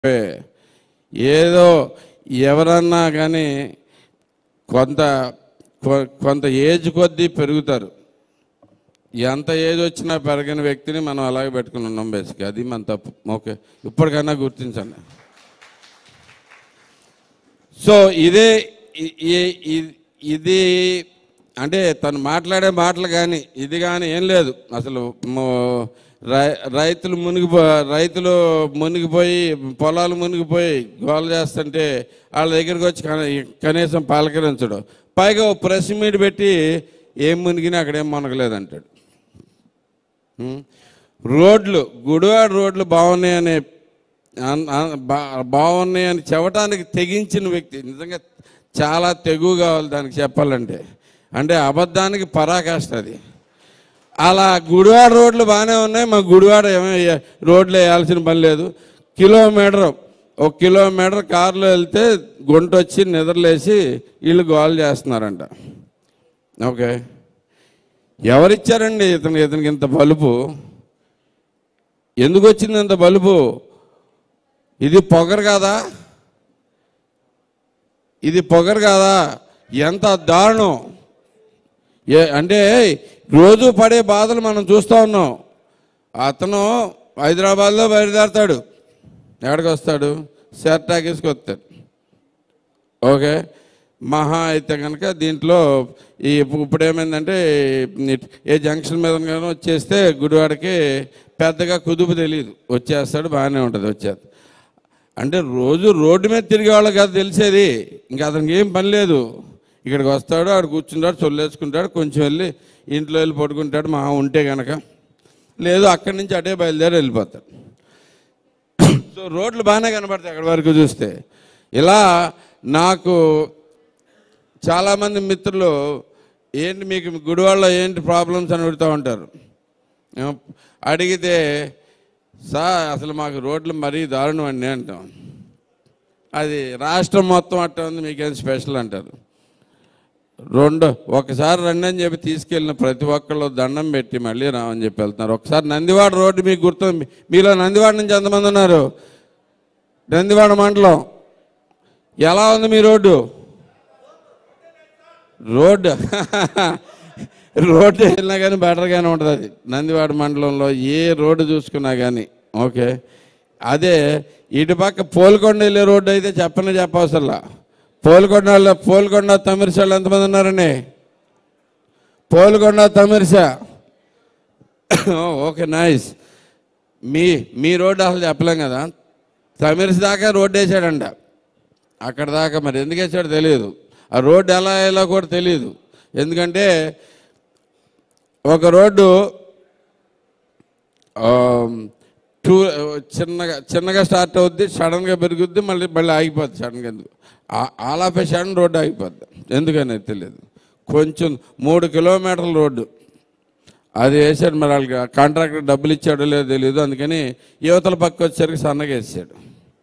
ఏదో ఎవరన్నా కానీ కొంత కొ- కొంత ఏజ్ కొద్దీ పెరుగుతారు ఎంత ఏజ్ వచ్చినా పెరగని వ్యక్తిని మనం అలాగే పెట్టుకుని ఉన్నాం బేసిక్ అది మన తప్పు ఓకే ఇప్పటికన్నా గుర్తించండి సో ఇదే ఇ- ఈ- ఇ- ఇది అంటే తను మాట్లాడే మాటలు కానీ ఇది కానీ ఏం లేదు అసలు మో- రై- రైతులు మునిగిపో రైతులు మునిగిపోయి పొలాలు మునిగిపోయి గోల చేస్తుంటే వాళ్ళ దగ్గరికి వచ్చి కన- కనీసం పలకరించడు పైగా ఓ ప్రెస్ మీట్ పెట్టి ఏం మునిగినా అక్కడేం మునగలేదంటాడు ఉం? రోడ్లు గుడివాడ రోడ్లు బాగున్నాయనే అన్- అన్- బా- బాగున్నాయని చెప్పడానికి తెగించిన వ్యక్తి నిజంగా చాలా తెగువ కావాలి దానికి చెప్పాలంటే అంటే అబద్ధానికి పరాకాష్ట అది అలా గుడివాడ రోడ్లు బాగానే ఉన్నాయి మా గుడివాడ ఏమీ రోడ్లు వేయాల్సిన పని లేదు కిలోమీటర్ ఒక కిలోమీటర్ కారులో వెళ్తే గుంట వచ్చి నిద్రలేసి వీళ్ళు గోల్ చేస్తున్నారంట ఓకే ఎవరిచ్చారండి ఇతను ఇతనికి ఇంత బలుపు ఎందుకు వచ్చింది ఇంత బలుపు ఇది పొగరు కాదా ఇది పొగరు కాదా ఎంత దారుణం ఏ అంటే రోజు పడే బాధలు మనం చూస్తూ ఉన్నాం అతను హైదరాబాద్లో బయలుదేరతాడు ఎక్కడికి వస్తాడు షర్ట్ టాకీస్కి వస్తాడు ఓకే మహా అయితే కనుక దీంట్లో ఈ ఇప్పు- ఇప్పుడు ఏమైందంటే ఈ- ఏ జంక్షన్ మీద కానీ వచ్చేస్తే గుడివాడకి పెద్దగా కుదుపు తెలియదు వచ్చేస్తాడు బాగానే ఉంటుంది వచ్చేది అంటే రోజు రోడ్డు మీద తిరిగే వాళ్ళకి అది తెలిసేది ఇంకా అతనికి ఏం పని లేదు ఇక్కడికి వస్తాడు ఆడు కూర్చుంటాడు చొల్లేసుకుంటాడు కొంచెం వెళ్ళి ఇంట్లో వెళ్ళి పడుకుంటాడు మా ఉంటే కనుక లేదు అక్కడి నుంచి అటే బయలుదేరి వెళ్ళిపోతాడు సో రోడ్లు బాగానే కనబడతాయి అక్కడి వరకు చూస్తే ఇలా నాకు చాలామంది మిత్రులు ఏంటి మీకు గుడివాళ్ళలో ఏంటి ప్రాబ్లమ్స్ అని అడుగుతూ ఉంటారు ఏమో అడిగితే సార్ అసలు మాకు రోడ్లు మరీ దారుణం అండి అంటాం అది రాష్ట్రం మొత్తం అట్ట ఉంది మీకేం స్పెషల్ అంటారు రెండు ఒకసారి రండి అని చెప్పి తీసుకెళ్ళిన ప్రతి ఒక్కళ్ళు దండం పెట్టి మళ్ళీ రామని చెప్పి వెళ్తున్నారు ఒకసారి నందివాడ రోడ్డు మీకు గుర్తుంది మీలో నందివాడ నుంచి ఎంతమంది ఉన్నారు నందివాడ మండలం ఎలా ఉంది మీ రోడ్డు రోడ్డు రోడ్డు వెళ్ళినా కానీ బెటర్గానే ఉంటుంది అది నందివాడ మండలంలో ఏ రోడ్డు చూసుకున్నా కానీ ఓకే అదే ఇటు పక్క పోల్కొండ వెళ్ళే రోడ్డు అయితే చెప్పనే చెప్పవసరంలా పోల్కొండ పోల్కొండ తమిరిసాళ్ళు ఎంతమంది ఉన్నారండి పోల్కొండ తమిరిసా ఓకే నైస్ మీ మీ రోడ్డు అసలు చెప్పలేం కదా తమిరిసి దాకా రోడ్డు వేసాడంట అక్కడ దాకా మరి ఎందుకు వేసాడో తెలియదు ఆ రోడ్డు ఎలా ఎలా కూడా తెలియదు ఎందుకంటే ఒక రోడ్డు ఆ, టూ చిన్నగా చిన్నగా స్టార్ట్ అవుద్ది సడన్గా పెరుగుద్ది మళ్ళీ మళ్ళీ ఆగిపోద్ది సడన్గా ఎందుకు all of a sudden road ఆగిపోద్ది ఎందుకనేది తెలియదు కొంచెం మూడు కిలోమీటర్ల రోడ్డు అది వేసాడు మరి వాళ్ళకి కాంట్రాక్టర్ డబ్బులు ఇచ్చాడో లేదో తెలియదు అందుకని యువతల పక్క వచ్చేసరికి సన్నగా వేసాడు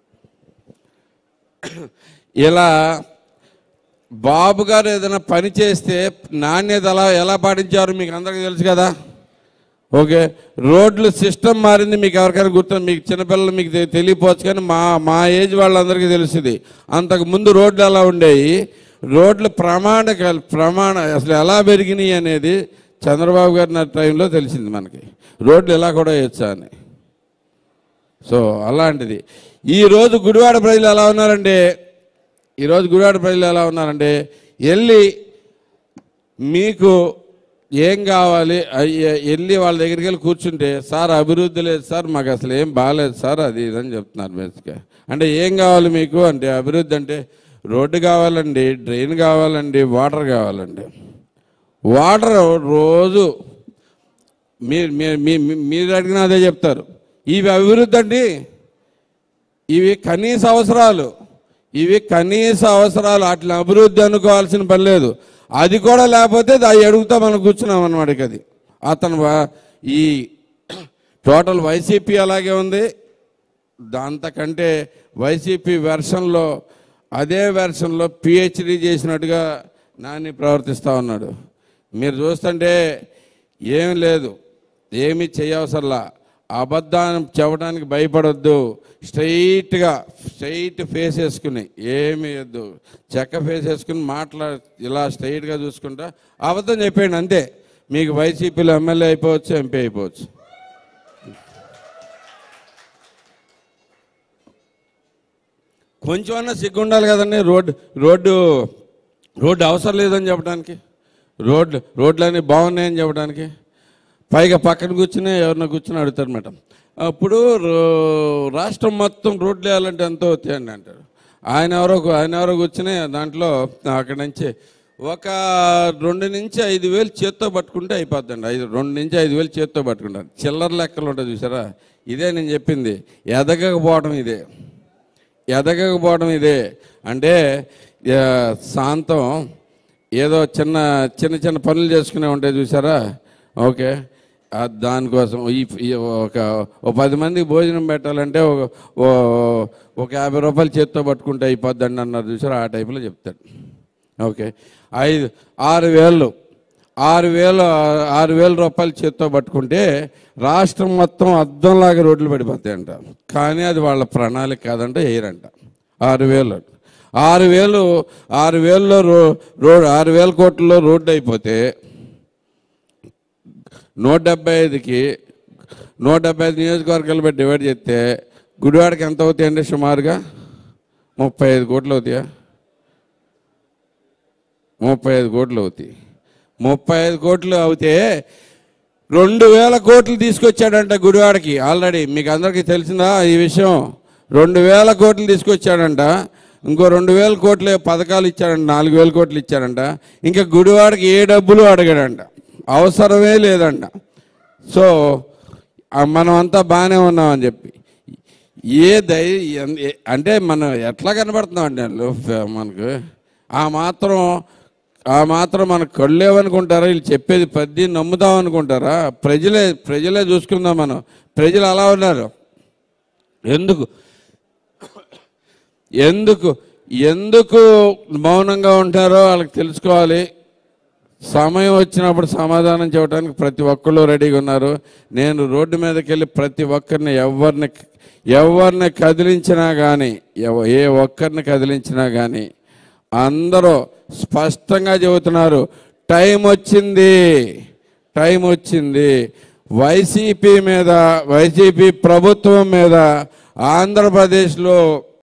ఇలా బాబు గారు ఏదైనా పని చేస్తే నాణ్యత ఎలా ఎలా పాటించారు మీకు అందరికీ తెలుసు కదా ఓకే రోడ్లు సిస్టమ్ మారింది మీకు ఎవరికైనా గుర్తు మీకు చిన్నపిల్లలు మీకు తె- తెలియపోవచ్చు కానీ మా మా ఏజ్ వాళ్ళందరికీ తెలుస్తుంది అంతకు ముందు రోడ్లు ఎలా ఉండేవి రోడ్లు ప్రమాణ ప్రమాణ అసలు ఎలా పెరిగినాయి అనేది చంద్రబాబు గారి నా టైంలో తెలిసింది మనకి రోడ్లు ఎలా కూడా వేయచ్చా అని సో అలాంటిది ఈరోజు గుడివాడ ప్రజలు ఎలా ఉన్నారంటే ఈరోజు గుడివాడ ప్రజలు ఎలా ఉన్నారంటే వెళ్ళి మీకు ఏం కావాలి అయ్య- వెళ్ళి వాళ్ళ దగ్గరికి వెళ్ళి కూర్చుంటే సార్ అభివృద్ధి లేదు సార్ మాకు అసలు ఏం బాగాలేదు సార్ అది ఇదని చెప్తున్నారు బేసిక్గా అంటే ఏం కావాలి మీకు అంటే అభివృద్ధి అంటే రోడ్డు కావాలండి డ్రైన్ కావాలండి వాటర్ కావాలండి వాటర్ రోజు మీరు మీరు మీ- మీ- మీరు అడిగినా అదే చెప్తారు ఇవి అభివృద్ధి అండి ఇవి కనీస అవసరాలు ఇవి కనీస అవసరాలు అట్లా అభివృద్ధి అనుకోవాల్సిన పని లేదు అది కూడా లేకపోతే అది అడుగుతా మనం కూర్చున్నాం అనమాట ఇక అది అతను వా- ఈ టోటల్ వైసీపీ అలాగే ఉంది దాంతకంటే వైసీపీ వెర్షన్లో అదే వెర్షన్లో పిహెచ్డి చేసినట్టుగా నాని ప్రవర్తిస్తూ ఉన్నాడు మీరు చూస్తుంటే ఏం లేదు ఏమీ చేయవసరలా అబద్ధాన్ని చెప్పడానికి భయపడొద్దు స్ట్రైట్గా స్ట్రైట్ ఫేస్ వేసుకుని ఏమి వద్దు చెక్క ఫేస్ వేసుకుని మాట్లా ఇలా స్ట్రైట్గా చూసుకుంటా అబద్ధం చెప్పేయండి అంతే మీకు వైసీపీలో ఎమ్మెల్యే అయిపోవచ్చు ఎంపీ అయిపోవచ్చు కొంచెమన్నా సిగ్గు ఉండాలి కదండి రోడ్డు రోడ్డు రోడ్డు అవసరం లేదని చెప్పడానికి రోడ్లు రోడ్లన్నీ బాగున్నాయని చెప్పడానికి పైగా పక్కన కూర్చుని ఎవరినో కూర్చుని అడుగుతారు మేడం అప్పుడు రో- రాష్ట్రం మొత్తం రోడ్లు వేయాలంటే ఎంతో అవుతాయండి అంటారు ఆయన ఎవరో ఆయన ఎవరో కూర్చుని దాంట్లో అక్కడి నుంచి ఒక రెండు నుంచి ఐదు వేలు చేత్తో పట్టుకుంటే అయిపోద్దండి ఐదు రెండు నుంచి ఐదు వేలు చేత్తో పట్టుకుంటారు చిల్లర లెక్కలు ఉంటుంది చూసారా ఇదే నేను చెప్పింది ఎదగకపోవడం ఇదే ఎదగకపోవడం ఇదే అంటే ఆ, శాంతం ఏదో చిన్న చిన్న చిన్న పనులు చేసుకునే ఉంటాయి చూసారా ఓకే ఆ, దానికోసం ఈ ఈ ఒక ఒక పది మందికి భోజనం పెట్టాలంటే ఒక ఓ- ఒక యాభై రూపాయలు చేత్తో పట్టుకుంటే అయిపోద్దండి అన్నారు చూసారా ఆ టైపులో చెప్తాడు ఓకే ఐదు ఆరు వేలు ఆరు వేలు ఆరు వేల రూపాయలు చేత్తో పట్టుకుంటే రాష్ట్రం మొత్తం అద్దంలాగా రోడ్లు పడిపోతాయంట కానీ అది వాళ్ళ ప్రణాళిక కాదంట వేయరంట ఆరు వేలు ఆరు వేలు ఆరు వేలలో రో రోడ్ ఆరు వేల కోట్లలో రోడ్డు అయిపోతే నూట డెబ్బై ఐదుకి నూట డెబ్బై ఐదు నియోజకవర్గాలు పెట్టి డివైడ్ చేస్తే గుడివాడకి ఎంత అవుతాయండి సుమారుగా ముప్పై ఐదు కోట్లు అవుతాయా ముప్పై ఐదు కోట్లు అవుతాయి ముప్పై ఐదు కోట్లు అవుతే రెండు వేల కోట్లు తీసుకొచ్చాడంట గుడివాడకి ఆల్రెడీ మీకు అందరికీ తెలిసిందా ఈ విషయం రెండు వేల కోట్లు తీసుకొచ్చాడంట ఇంకో రెండు వేల కోట్లు పథకాలు ఇచ్చాడంట నాలుగు వేల కోట్లు ఇచ్చాడంట ఇంకా గుడివాడకి ఏ డబ్బులు అడగాడంట అవసరమే లేదంట సో ఆ మనం అంతా బాగానే ఉన్నామని చెప్పి ఏ దై ఎన్- ఏ- అంటే మనం ఎట్లా కనబడుతున్నాం అండి వాళ్ళు ఫ- మనకు ఆ మాత్రం ఆ మాత్రం మన కళ్ళేవనుకుంటారా వీళ్ళు చెప్పేది పద్ది నమ్ముదాం అనుకుంటారా ప్రజలే ప్రజలే చూసుకుందాం మనం ప్రజలు అలా ఉన్నారు ఎందుకు ఎందుకు ఎందుకు మౌనంగా ఉంటారో వాళ్ళకి తెలుసుకోవాలి సమయం వచ్చినప్పుడు సమాధానం చెప్పడానికి ప్రతి ఒక్కళ్ళు రెడీగా ఉన్నారు నేను రోడ్డు మీదకి వెళ్ళి ప్రతి ఒక్కరిని ఎవరిని ఎవరిని కదిలించినా కానీ ఎవ- ఏ ఒక్కరిని కదిలించినా కానీ అందరూ స్పష్టంగా చెబుతున్నారు టైం వచ్చింది టైం వచ్చింది వైసీపీ మీద వైసీపీ ప్రభుత్వం మీద ఆంధ్రప్రదేశ్లో